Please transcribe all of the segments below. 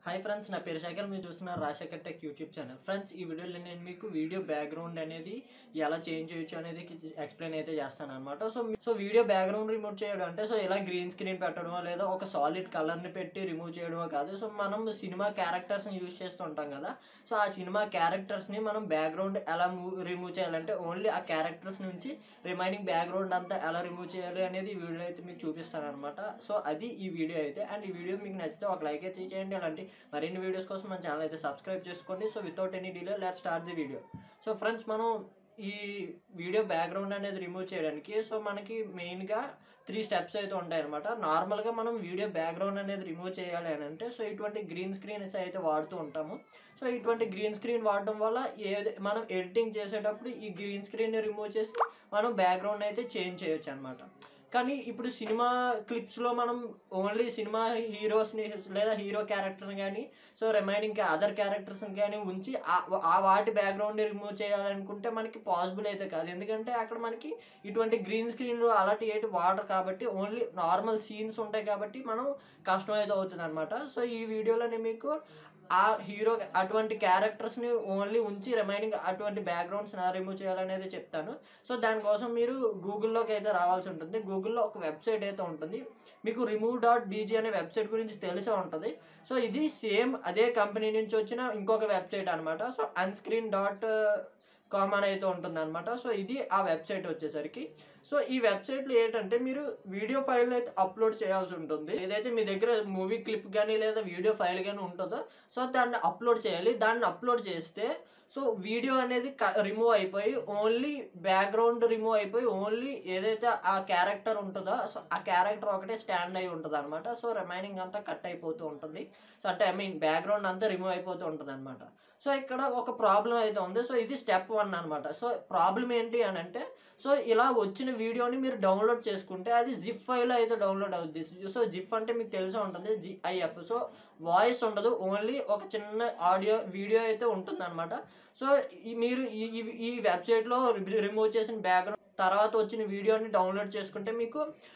hi friends నా పేరు శేఖర్ మీరు చూస్తున్నారు Rajasekhar tech YouTube channel friends ఈ వీడియోలో నేను మీకు వీడియో బ్యాక్గ్రౌండ్ అనేది ఎలా చేంజ్ చేయొచ్చు అనేది ఎక్స్ప్లెయిన్ అయితే చేస్తాను అనమాట so so video background remove చేయడం అంటే సో ఇలా గ్రీన్ స్క్రీన్ పెట్టడమో లేదా ఒక సాలిడ్ కలర్ని పెట్టి రిమూవ్ చేయడమో కాదు సో మనం సినిమా క్యారెక్టర్స్ని యూజ్ చేస్తూ ఉంటాం కదా సో ఆ సినిమా క్యారెక్టర్స్ని మనం బ్యాక్గ్రౌండ్ ఎలా రిమూవ్ చేయాలంటే ఓన్లీ ఆ క్యారెక్టర్స్ నుంచి రిమైనింగ్ బ్యాక్గ్రౌండ్ అంతా ఎలా రిమూవ్ చేయాలి అనేది ఈ వీడియో అయితే మీకు చూపిస్తాను అనమాట సో అది ఈ వీడియో అయితే అండ్ ఈ వీడియో మీకు నచ్చితే ఒక లైక్ అయితే చేయండి అలాంటి మరిన్ని వీడియోస్ కోసం మన ఛానల్ అయితే సబ్స్క్రైబ్ చేసుకోండి so without any delay let start the video so friends మనం ఈ వీడియో బ్యాక్గ్రౌండ్ అనేది రిమూవ్ చేయడానికి సో మనకి మెయిన్గా త్రీ స్టెప్స్ అయితే ఉంటాయి అనమాట నార్మల్గా మనం వీడియో బ్యాక్గ్రౌండ్ అనేది రిమూవ్ చేయాలి అని అంటే సో ఇటువంటి గ్రీన్ స్క్రీన్స్ అయితే వాడుతూ ఉంటాము సో ఇటువంటి గ్రీన్ స్క్రీన్ వాడడం వల్ల ఏది మనం ఎడిటింగ్ చేసేటప్పుడు ఈ గ్రీన్ స్క్రీన్ రిమూవ్ చేసి మనం బ్యాక్గ్రౌండ్ అయితే చేంజ్ చేయొచ్చు అనమాట కానీ ఇప్పుడు సినిమా క్లిప్స్లో మనం ఓన్లీ సినిమా హీరోస్ని లేదా హీరో క్యారెక్టర్ని కానీ సో రిమైనింగ్ అదర్ క్యారెక్టర్స్ని కానీ ఉంచి ఆ వాటి బ్యాక్గ్రౌండ్ని రిమూవ్ చేయాలనుకుంటే మనకి పాసిబుల్ అయితే కాదు ఎందుకంటే అక్కడ మనకి ఇటువంటి గ్రీన్ స్క్రీన్లు అలాంటి ఏంటి వాటర్ కాబట్టి ఓన్లీ నార్మల్ సీన్స్ ఉంటాయి కాబట్టి మనం కష్టం అయితే అవుతుంది అనమాట సో ఈ వీడియోలో నేను మీకు ఆ హీరో అటువంటి క్యారెక్టర్స్ని ఓన్లీ ఉంచి రిమైనింగ్ అటువంటి బ్యాక్గ్రౌండ్స్ నా రిమూవ్ చేయాలనేది చెప్తాను సో దానికోసం మీరు గూగుల్లోకి అయితే రావాల్సి ఉంటుంది గూగుల్లో ఒక వెబ్సైట్ అయితే ఉంటుంది మీకు రిమూవ్ డాట్ బీజీ అనే వెబ్సైట్ గురించి తెలిసే ఉంటుంది సో ఇది సేమ్ అదే కంపెనీ నుంచి వచ్చిన ఇంకొక వెబ్సైట్ అనమాట సో అన్స్క్రీన్ డాట్ కామ్ అని అయితే ఉంటుంది అనమాట సో ఇది ఆ వెబ్సైట్ వచ్చేసరికి సో ఈ వెబ్సైట్లో ఏంటంటే మీరు వీడియో ఫైల్ అయితే అప్లోడ్ చేయాల్సి ఉంటుంది ఏదైతే మీ దగ్గర మూవీ క్లిప్ కానీ లేదా వీడియో ఫైల్ కానీ ఉంటుందో సో దాన్ని అప్లోడ్ చేయాలి దాన్ని అప్లోడ్ చేస్తే సో వీడియో అనేది రిమూవ్ అయిపోయి ఓన్లీ బ్యాక్గ్రౌండ్ రిమూవ్ అయిపోయి ఓన్లీ ఏదైతే ఆ క్యారెక్టర్ ఉంటుందో సో ఆ క్యారెక్టర్ ఒకటే స్టాండ్ అయి ఉంటుంది అనమాట సో రిమైనింగ్ అంతా కట్ అయిపోతూ ఉంటుంది సో అంటే ఐ మీన్ బ్యాక్గ్రౌండ్ అంతా రిమూవ్ అయిపోతూ ఉంటుంది అనమాట సో ఇక్కడ ఒక ప్రాబ్లం అయితే ఉంది సో ఇది స్టెప్ వన్ అనమాట సో ప్రాబ్లం ఏంటి అని అంటే సో ఇలా వచ్చిన వీడియోని మీరు డౌన్లోడ్ చేసుకుంటే అది జిప్ ఫైల్ అయితే డౌన్లోడ్ అవుద్ది సో జిప్ అంటే మీకు తెలిసే ఉంటుంది జిఐఎఫ్ సో వాయిస్ ఉండదు ఓన్లీ ఒక చిన్న ఆడియో వీడియో అయితే ఉంటుంది అనమాట సో మీరు ఈ ఈ వెబ్సైట్లో రిమూవ్ చేసిన బ్యాక్గ్రౌండ్ తర్వాత వచ్చిన వీడియోని డౌన్లోడ్ చేసుకుంటే మీకు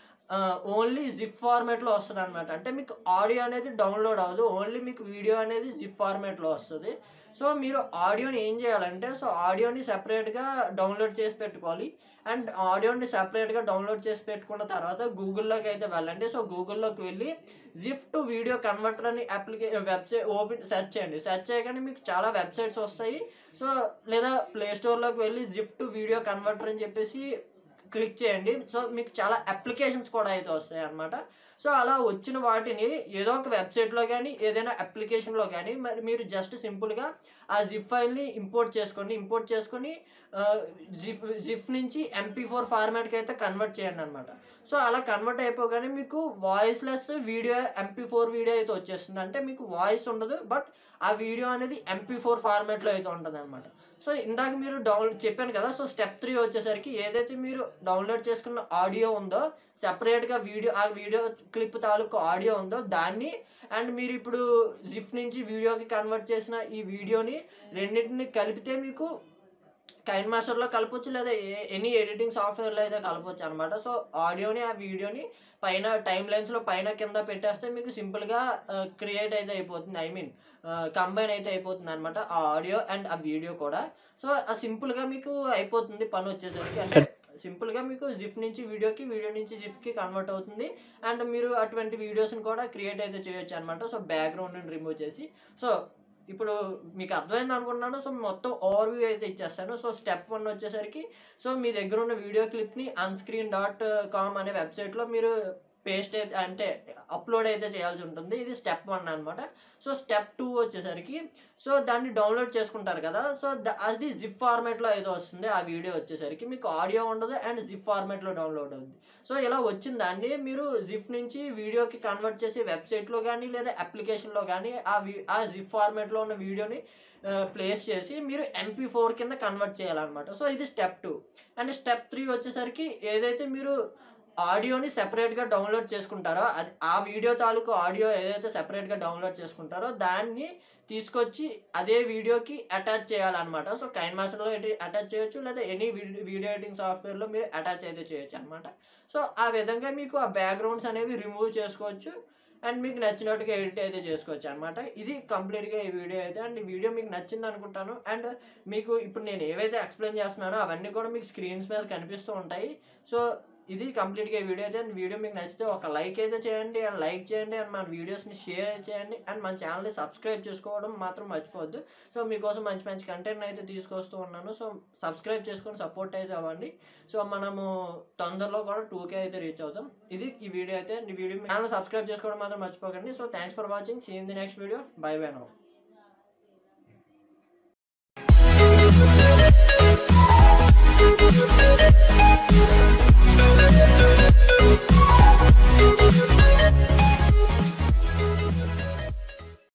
ఓన్లీ జిప్ ఫార్మేట్లో వస్తుంది అనమాట అంటే మీకు ఆడియో అనేది డౌన్లోడ్ అవ్వదు ఓన్లీ మీకు వీడియో అనేది జిప్ ఫార్మేట్లో వస్తుంది సో మీరు ఆడియోని ఏం చేయాలంటే సో ఆడియోని సెపరేట్గా డౌన్లోడ్ చేసి పెట్టుకోవాలి అండ్ ఆడియోని సెపరేట్గా డౌన్లోడ్ చేసి పెట్టుకున్న తర్వాత గూగుల్లోకి అయితే వెళ్ళండి సో గూగుల్లోకి వెళ్ళి జిఫ్ టు వీడియో కన్వర్టర్ అని అప్లికే వెబ్సైట్ ఓపెన్ సెర్చ్ చేయండి సెర్చ్ చేయగానే మీకు చాలా వెబ్సైట్స్ వస్తాయి సో లేదా ప్లే స్టోర్లోకి వెళ్ళి జిఫ్ టు వీడియో కన్వర్టర్ అని చెప్పేసి క్లిక్ చేయండి సో మీకు చాలా అప్లికేషన్స్ కూడా అయితే వస్తాయి అనమాట సో అలా వచ్చిన వాటిని ఏదో ఒక వెబ్సైట్లో కానీ ఏదైనా అప్లికేషన్లో కానీ మరి మీరు జస్ట్ సింపుల్గా ఆ జిప్ ఫైల్ని ఇంపోర్ట్ చేసుకోండి ఇంపోర్ట్ చేసుకొని జిప్ జిప్ నుంచి ఎంపీ ఫోర్ ఫార్మాట్కి అయితే కన్వర్ట్ చేయండి అనమాట సో అలా కన్వర్ట్ అయిపోగానే మీకు voiceless video MP four video అయితే వచ్చేస్తుంది అంటే మీకు వాయిస్ ఉండదు బట్ ఆ వీడియో అనేది ఎంపీ ఫోర్ ఫార్మాట్లో అయితే ఉంటుంది అనమాట సో ఇందాక మీరు డౌన్లోడ్ చెప్పాను కదా సో స్టెప్ త్రీ వచ్చేసరికి ఏదైతే మీరు డౌన్లోడ్ చేసుకున్న ఆడియో ఉందో సెపరేట్గా వీడియో ఆ వీడియో క్లిప్ తాలూకు ఆడియో ఉందో దాన్ని అండ్ మీరు ఇప్పుడు జిఫ్ నుంచి వీడియోకి కన్వర్ట్ చేసిన ఈ వీడియోని రెండింటిని కలిపితే మీకు కైన్ మాస్టర్లో కలపొచ్చు లేదా ఎనీ ఎడిటింగ్ సాఫ్ట్వేర్లో అయితే కలపొచ్చు అనమాట సో ఆడియోని ఆ వీడియోని పైన టైం లైన్స్లో పైన కింద పెట్టేస్తే మీకు సింపుల్గా క్రియేట్ అయితే అయిపోతుంది ఐ మీన్ కంబైన్ అయితే అయిపోతుంది అనమాట ఆ ఆడియో అండ్ ఆ వీడియో కూడా సో ఆ సింపుల్గా మీకు అయిపోతుంది పని వచ్చేసరికి అంటే సింపుల్గా మీకు జిప్ నుంచి వీడియోకి వీడియో నుంచి జిప్కి కన్వర్ట్ అవుతుంది అండ్ మీరు అటువంటి వీడియోస్ని కూడా క్రియేట్ అయితే చేయొచ్చు అనమాట సో బ్యాక్గ్రౌండ్ని రిమూవ్ చేసి సో ఇప్పుడు మీకు అర్థమైంది అనుకుంటున్నాను సో మొత్తం ఓవర్ వ్యూ అయితే ఇచ్చేస్తాను సో స్టెప్ వన్ వచ్చేసరికి సో మీ దగ్గర ఉన్న వీడియో క్లిప్ని అన్స్క్రీన్ డాట్ కామ్ అనే వెబ్సైట్లో మీరు పేస్ట్ అయితే అంటే అప్లోడ్ అయితే చేయాల్సి ఉంటుంది ఇది స్టెప్ వన్ అనమాట సో స్టెప్ టూ వచ్చేసరికి సో దాన్ని డౌన్లోడ్ చేసుకుంటారు కదా సో అది జిప్ ఫార్మాట్లో ఏదో వస్తుంది ఆ వీడియో వచ్చేసరికి మీకు ఆడియో ఉండదు అండ్ జిప్ ఫార్మాట్లో డౌన్లోడ్ అవుతుంది సో ఇలా వచ్చిన దాన్ని మీరు జిప్ నుంచి వీడియోకి కన్వర్ట్ చేసి వెబ్సైట్లో కానీ లేదా అప్లికేషన్లో కానీ ఆ ఆ జిప్ ఫార్మాట్లో ఉన్న వీడియోని ప్లేస్ చేసి మీరు ఎంపీ ఫోర్ కింద కన్వర్ట్ చేయాలన్నమాట సో ఇది step two and step three వచ్చేసరికి ఏదైతే మీరు ఆడియోని సెపరేట్గా డౌన్లోడ్ చేసుకుంటారో అది ఆ వీడియో తాలూకు ఆడియో ఏదైతే సెపరేట్గా డౌన్లోడ్ చేసుకుంటారో దాన్ని తీసుకొచ్చి అదే వీడియోకి అటాచ్ చేయాలన్నమాట సో కైన్ మాస్టర్లో అటాచ్ చేయొచ్చు లేదా ఎనీ వీడియో ఎడిటింగ్ సాఫ్ట్వేర్లో మీరు అటాచ్ అయితే చేయొచ్చు అనమాట సో ఆ విధంగా మీకు ఆ బ్యాక్గ్రౌండ్స్ అనేవి రిమూవ్ చేసుకోవచ్చు అండ్ మీకు నచ్చినట్టుగా ఎడిట్ అయితే చేసుకోవచ్చు అనమాట ఇది కంప్లీట్గా ఈ వీడియో అయితే అండ్ ఈ వీడియో మీకు నచ్చింది అనుకుంటాను అండ్ మీకు ఇప్పుడు నేను ఏవైతే ఎక్స్ప్లెయిన్ చేస్తున్నానో అవన్నీ కూడా మీకు స్క్రీన్స్ మీద కనిపిస్తూ ఉంటాయి సో ఇది కంప్లీట్గా ఈ వీడియో అయితే అండ్ వీడియో మీకు నచ్చితే ఒక లైక్ అయితే చేయండి అండ్ లైక్ చేయండి అండ్ మన వీడియోస్ని షేర్ అయితే చేయండి అండ్ మన ఛానల్ని సబ్స్క్రైబ్ చేసుకోవడం మాత్రం మర్చిపోవద్దు సో మీకోసం మంచి మంచి కంటెంట్ అయితే తీసుకొస్తూ ఉన్నాను సో సబ్స్క్రైబ్ చేసుకొని సపోర్ట్ అయితే అవ్వండి సో మనము తొందరలో కూడా టూ కే అయితే రీచ్ అవుతాం ఇది ఈ వీడియో అయితే ఈ వీడియో ఛానల్ సబ్స్క్రైబ్ చేసుకోవడం మాత్రం మర్చిపోకండి so thanks for watching see in the next video bye bye no